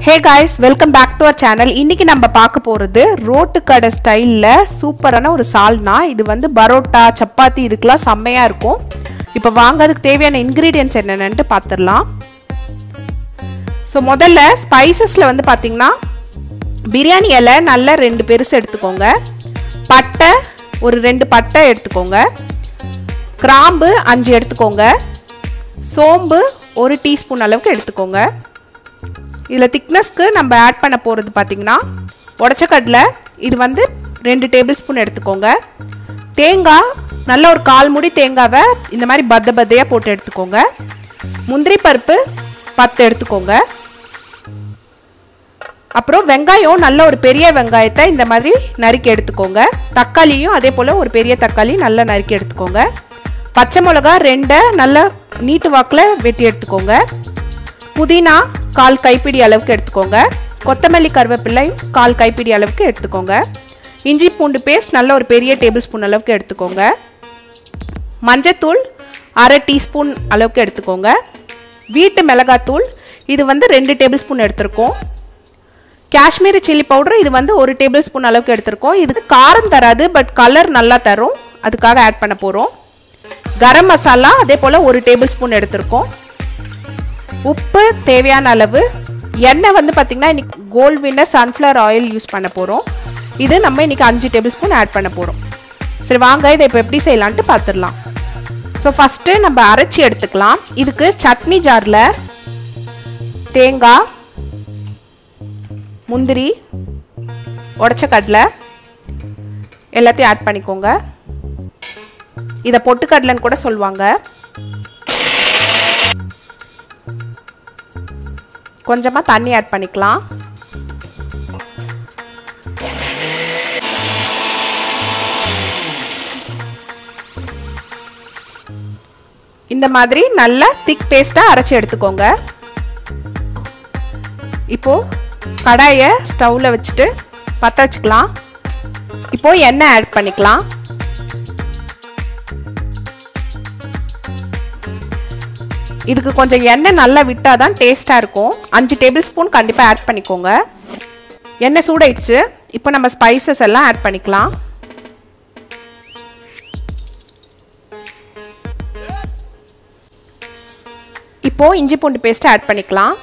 hey guys welcome back to our channel இன்னைக்கு நம்ம பார்க்க போகிறது ரோட்டு கடை ஸ்டைலில் சூப்பரான ஒரு சால்னா இது வந்து பரோட்டா சப்பாத்தி இதுக்கெல்லாம் செம்மையாக இருக்கும் இப்போ வாங்க அதுக்கு தேவையான இன்க்ரீடியன்ஸ் என்னென்னு பார்த்துடலாம் ஸோ முதல்ல ஸ்பைசஸில் வந்து பார்த்தீங்கன்னா பிரியாணி இலை நல்லா ரெண்டு பெருசு எடுத்துக்கோங்க பட்டை ஒரு ரெண்டு பட்டை எடுத்துக்கோங்க கிராம்பு அஞ்சு எடுத்துக்கோங்க சோம்பு ஒரு டீஸ்பூன் அளவுக்கு எடுத்துக்கோங்க இதில் திக்னஸ்க்கு நம்ம ஆட் பண்ண போகிறது பார்த்தீங்கன்னா உடச்சக்கடலை இது வந்து ரெண்டு டேபிள் ஸ்பூன் எடுத்துக்கோங்க தேங்காய் நல்ல ஒரு கால் முடி தேங்காவை இந்த மாதிரி பத்த பத்தையாக போட்டு எடுத்துக்கோங்க முந்திரி பருப்பு பத்து எடுத்துக்கோங்க அப்புறம் வெங்காயம் நல்ல ஒரு பெரிய வெங்காயத்தை இந்த மாதிரி நறுக்கி எடுத்துக்கோங்க தக்காளியும் அதே போல் ஒரு பெரிய தக்காளி நல்லா நறுக்கி எடுத்துக்கோங்க பச்சை மிளகா ரெண்டை நல்ல நீட்டு வாக்கில் வெட்டி எடுத்துக்கோங்க புதினா கால் கைப்பிடி அளவுக்கு எடுத்துக்கோங்க கொத்தமல்லி கருவேப்பிலை கால் கைப்பிடி அளவுக்கு எடுத்துக்கோங்க இஞ்சி பூண்டு பேஸ்ட் நல்ல ஒரு பெரிய டேபிள் ஸ்பூன் அளவுக்கு எடுத்துக்கோங்க மஞ்சத்தூள் அரை டீஸ்பூன் அளவுக்கு எடுத்துக்கோங்க வீட்டு மிளகாத்தூள் இது வந்து ரெண்டு டேபிள் ஸ்பூன் எடுத்திருக்கோம் காஷ்மீரி சில்லி பவுடர் இது வந்து ஒரு டேபிள் ஸ்பூன் அளவுக்கு எடுத்திருக்கோம் இதுக்கு காரம் தராது பட் கலர் நல்லா தரும் அதுக்காக ஆட் பண்ண போகிறோம் கரம் மசாலா அதே போல் ஒரு டேபிள் ஸ்பூன் எடுத்திருக்கோம் உப்பு தேவையான அளவு எண்ணெய் வந்து பார்த்திங்கன்னா இன்றைக்கி gold winner sunflower oil use பண்ண போகிறோம் இது நம்ம இன்றைக்கி அஞ்சு டேபிள் ஸ்பூன் ஆட் பண்ண போகிறோம் சரி வாங்க இதை இப்போ எப்படி செய்யலான்ட்டு பார்த்துடலாம் ஸோ ஃபஸ்ட்டு நம்ம அரைச்சி எடுத்துக்கலாம் இதுக்கு சட்னி ஜாரில் தேங்காய் முந்திரி உடச்ச கடலை எல்லாத்தையும் ஆட் பண்ணிக்கோங்க இதை பொட்டுக்கடலைன்னு கூட சொல்லுவாங்க கொஞ்சமாக தண்ணி ஆட் பண்ணிக்கலாம் இந்த மாதிரி நல்லா திக் பேஸ்ட்டாக அரைச்சி எடுத்துக்கோங்க இப்போது கடாயை ஸ்டவ்வில் வச்சுட்டு பற்ற வச்சுக்கலாம் இப்போது எண்ணெய் ஆட் பண்ணிக்கலாம் இதுக்கு கொஞ்சம் எண்ணெய் நல்லா விட்டால் தான் டேஸ்ட்டாக இருக்கும் அஞ்சு டேபிள் ஸ்பூன் கண்டிப்பாக ஆட் பண்ணிக்கோங்க எண்ணெய் சூடாயிடுச்சு இப்போ நம்ம ஸ்பைசஸ் எல்லாம் ஆட் பண்ணிக்கலாம் இப்போது இஞ்சி பூண்டு பேஸ்ட்டு ஆட் பண்ணிக்கலாம்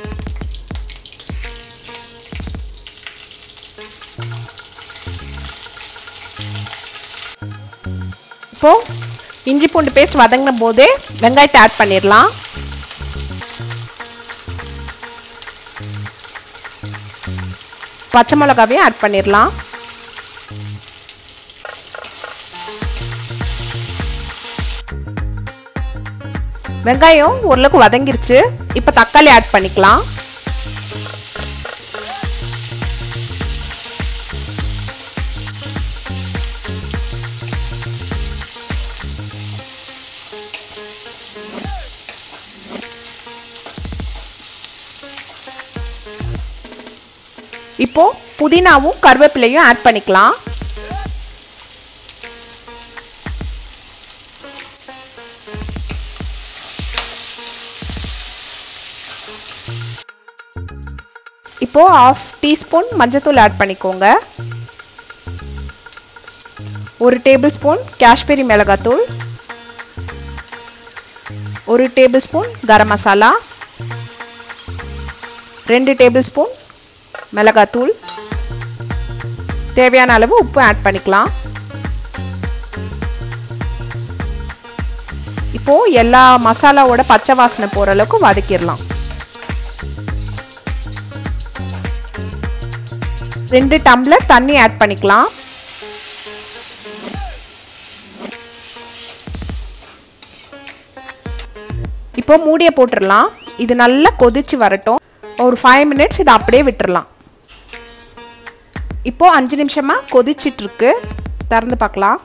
இப்போது இஞ்சி பூண்டு பேஸ்ட் வதங்கின போதே வெங்காயத்தை ஆட் பண்ணிடலாம் பச்சை மிளகாவையும் ஆட் பண்ணிடலாம் வெங்காயம் ஓரளவுக்கு வதங்கிருச்சு இப்போ தக்காளி ஆட் பண்ணிக்கலாம் இப்போ புதினாவும் கருவேப்பிலையும் ஆட் பண்ணிக்கலாம் இப்போ ஆஃப் டீஸ்பூன் மஞ்சத்தூள் ஆட் பண்ணிக்கோங்க ஒரு டேபிள் ஸ்பூன் காஷ்மீரி மிளகாத்தூள் ஒரு டேபிள் ஸ்பூன் கரம் மசாலா ரெண்டு டேபிள் ஸ்பூன் மிளகாத்தூள் தேவையான அளவு உப்பு ஆட் பண்ணிக்கலாம் இப்போது எல்லா மசாலாவோட பச்சை வாசனை போகிற அளவுக்கு வதக்கிடலாம் ரெண்டு டம்ளர் தண்ணி ஆட் பண்ணிக்கலாம் இப்போ மூடியை போட்டுடலாம் இது நல்லா கொதிச்சு வரட்டும் ஒரு ஃபைவ் மினிட்ஸ் இதை அப்படியே விட்டுறலாம் இப்போது அஞ்சு நிமிஷமாக கொதிச்சிட்ருக்கு திறந்து பார்க்கலாம்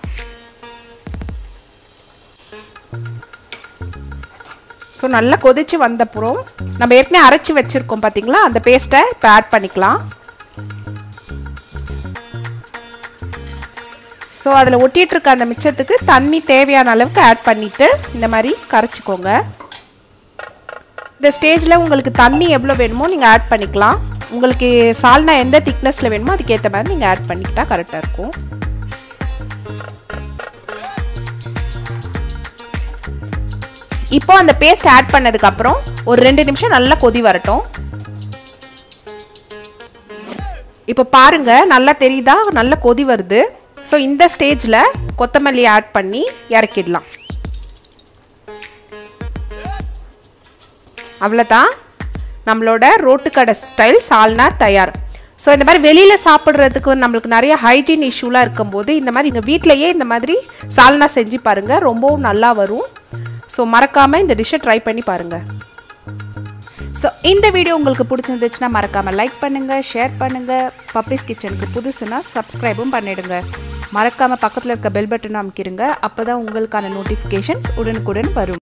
ஸோ நல்லா கொதிச்சு வந்தப்புறம் நம்ம ஏற்கனவே அரைச்சி வச்சுருக்கோம் பார்த்தீங்களா அந்த பேஸ்ட்டை இப்போ ஆட் பண்ணிக்கலாம் ஸோ அதில் ஒட்டிகிட்டு இருக்க அந்த மிச்சத்துக்கு தண்ணி தேவையான அளவுக்கு ஆட் பண்ணிவிட்டு இந்த மாதிரி கரைச்சிக்கோங்க இந்த ஸ்டேஜில் உங்களுக்கு தண்ணி எவ்வளோ வேணுமோ நீங்கள் ஆட் பண்ணிக்கலாம் உங்களுக்கு சால்னா எந்த திக்னஸில் வேணுமோ அதுக்கேற்ற மாதிரி நீங்கள் ஆட் பண்ணிக்கிட்டால் கரெக்டாக இருக்கும் இப்போ அந்த பேஸ்ட் ஆட் பண்ணதுக்கப்புறம் ஒரு ரெண்டு நிமிஷம் நல்லா கொதி வரட்டும் இப்போ பாருங்க நல்லா தெரியுதா நல்லா கொதி வருது ஸோ இந்த ஸ்டேஜில் கொத்தமல்லி ஆட் பண்ணி இறக்கிடலாம் அவ்வளோதான் நம்மளோட ரோட்டுக்கடை ஸ்டைல் சால்னா தயார் ஸோ இந்த மாதிரி வெளியில் சாப்பிட்றதுக்கு நம்மளுக்கு நிறைய ஹைஜீன் இஷ்யூலாம் இருக்கும்போது இந்த மாதிரி எங்கள் வீட்டிலையே இந்த மாதிரி சால்னா செஞ்சு பாருங்கள் ரொம்பவும் நல்லா வரும் ஸோ மறக்காமல் இந்த டிஷ்ஷை ட்ரை பண்ணி பாருங்கள் ஸோ இந்த வீடியோ உங்களுக்கு பிடிச்சிருந்துச்சுன்னா மறக்காமல் லைக் பண்ணுங்கள் ஷேர் பண்ணுங்கள் பப்பீஸ் கிச்சனுக்கு புதுசுனா சப்ஸ்கிரைபும் பண்ணிடுங்க மறக்காமல் பக்கத்தில் இருக்க பெல் பட்டன் அமைக்கிருங்க அப்போ தான் உங்களுக்கான நோட்டிஃபிகேஷன்ஸ் உடனுக்குடன் வரும்